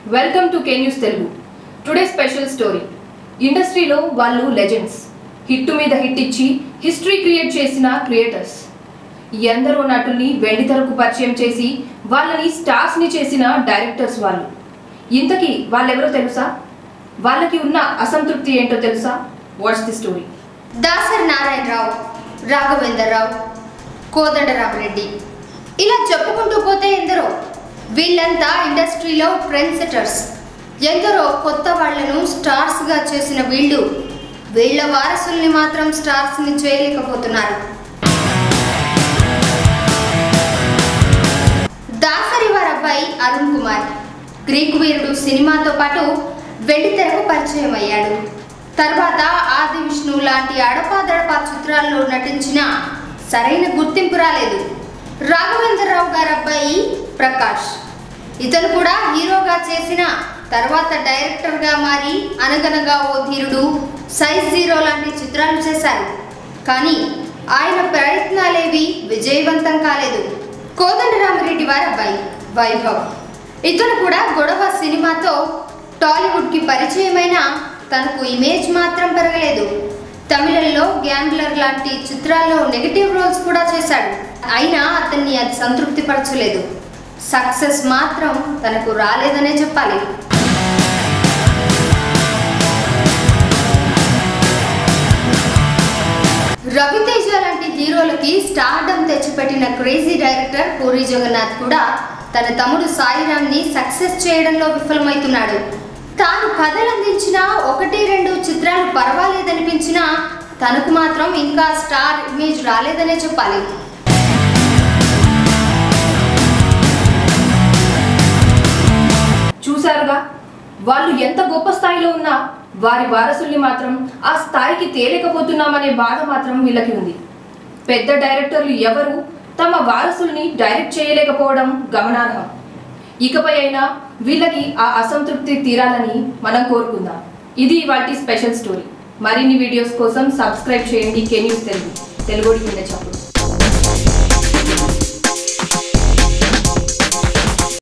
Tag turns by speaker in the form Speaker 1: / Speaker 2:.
Speaker 1: welcome to K news Telugu today special story ఇండస్ట్రీలో వాళ్ళు legends hit మీద హిట్ ఇచ్చి హిస్టరీ క్రియేట్ చేసిన క్రియేటర్స్ ఎందరో నటుల్ని వెండితెరకు పరిచయం చేసి వాళ్ళని స్టార్స్ ని చేసిన డైరెక్టర్స్ వాళ్ళు ఇంతకీ వాళ్ళెవరో తెలుసా వాళ్ళకి ఉన్న అసంతృప్తి ఏంటో తెలుసా what's the story
Speaker 2: Dasari Narayana Rao Raghavendra Rao Kodanda Rami Reddy ఇలా చెప్పుకుంటూ పోతే ఎందరో వీళ్ళంతా ఇండస్ట్రీలో ట్రెండ్ సెటర్స్ ఎందరో కొత్త వాళ్లను స్టార్స్గా చేసిన వీళ్ళు వీళ్ళ వారసుల్ని మాత్రం స్టార్స్ని చేయలేకపోతున్నారు దాసరి వారి అబ్బాయి అరుణ్ కుమార్ గ్రీక్ వీరుడు సినిమాతో పాటు వెండితెరకు పరిచయం అయ్యాడు తర్వాత ఆది విష్ణు లాంటి అడపాదడపా చిత్రాల్లో నటించిన సరైన గుర్తింపు రాలేదు రాఘవేంద్రరావు గారి అబ్బాయి ప్రకాష్ ఇతను కూడా హీరోగా చేసిన తర్వాత డైరెక్టర్గా మారి అనగనగా ఓ ధీరుడు సైజ్ జీరో లాంటి చిత్రాలు చేశారు కానీ ఆయన ప్రయత్నాలేవి విజయవంతం కాలేదు కోదండరామిరెడ్డి వారి అబ్బాయి వైభవ్ ఇతను కూడా గొడవ సినిమాతో టాలీవుడ్కి పరిచయమైన తనకు ఇమేజ్ మాత్రం పెరగలేదు తమిళంలో గ్యాంగ్లర్ లాంటి చిత్రాల్లో నెగటివ్ రోల్స్ కూడా చేశాడు అయినా అతన్ని అది సంతృప్తిపరచలేదు సక్సెస్ మాత్రం తనకు రాలేదనే చెప్పాలి రవితేజ లాంటి హీరోలకి స్టార్డమ్ తెచ్చిపెట్టిన క్రేజీ డైరెక్టర్ పూరి జగన్నాథ్ కూడా తన తమ్ముడు సాయిరామ్ని సక్సెస్ చేయడంలో విఫలమవుతున్నాడు తాను కథలు అందించిన ఒకటి రెండు చిత్రాలు పర్వాలేదనిపించినా తనకు మాత్రం ఇంకా స్టార్ ఇమేజ్ రాలేదనే చెప్పాలి
Speaker 1: చూశారుగా వాళ్ళు ఎంత గొప్ప స్థాయిలో ఉన్నా వారి వారసుల్ని మాత్రం ఆ స్థాయికి తేలేకపోతున్నామనే బాధ మాత్రం వీళ్ళకి ఉంది పెద్ద డైరెక్టర్లు ఎవరు తమ వారసుల్ని డైరెక్ట్ చేయలేకపోవడం గమనార్హం ఇకపై అయినా వీళ్ళకి ఆ అసంతృప్తి తీరాలని మనం కోరుకుందాం ఇది వాటి స్పెషల్ స్టోరీ మరిన్ని వీడియోస్ కోసం సబ్స్క్రైబ్ చేయండి కే న్యూస్ తెలుగు తెలుగుడి కింద చెప్పు